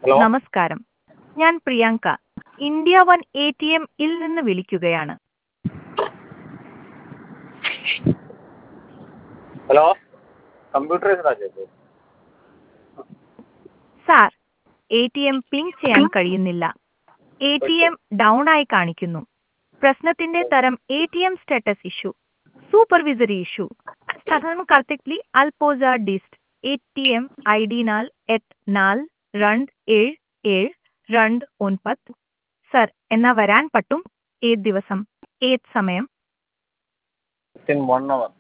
hello നമസ്കാരം ഞാൻ Priyanka India one A T എമ്മിൽ നിന്ന് വിളിക്കുകയാണ് ഹലോ കമ്പ്യൂട്ടറൈസ്ഡ് ആക്കിയത് sir A T M pin ചെയ്യാൻ കഴിയുന്നില്ല എ ടി എം ഡൗൺ ആയി കാണിക്കുന്നു പ്രശ്നത്തിന്റെ തരം A T M status issue supervisory issue സാധാരണ കാർത്തിക്ലി അൽപോസ ഡിസ്റ്റ് A T M I D നാൽ എട്ട് നാല് രണ്ട് ഏഴ് ഏഴ് രണ്ട് ഒൻപത് സർ എന്നാ വരാൻ പറ്റും ഏത് ദിവസം ഏത് സമയം വിത്തിൻ വൺ അവർ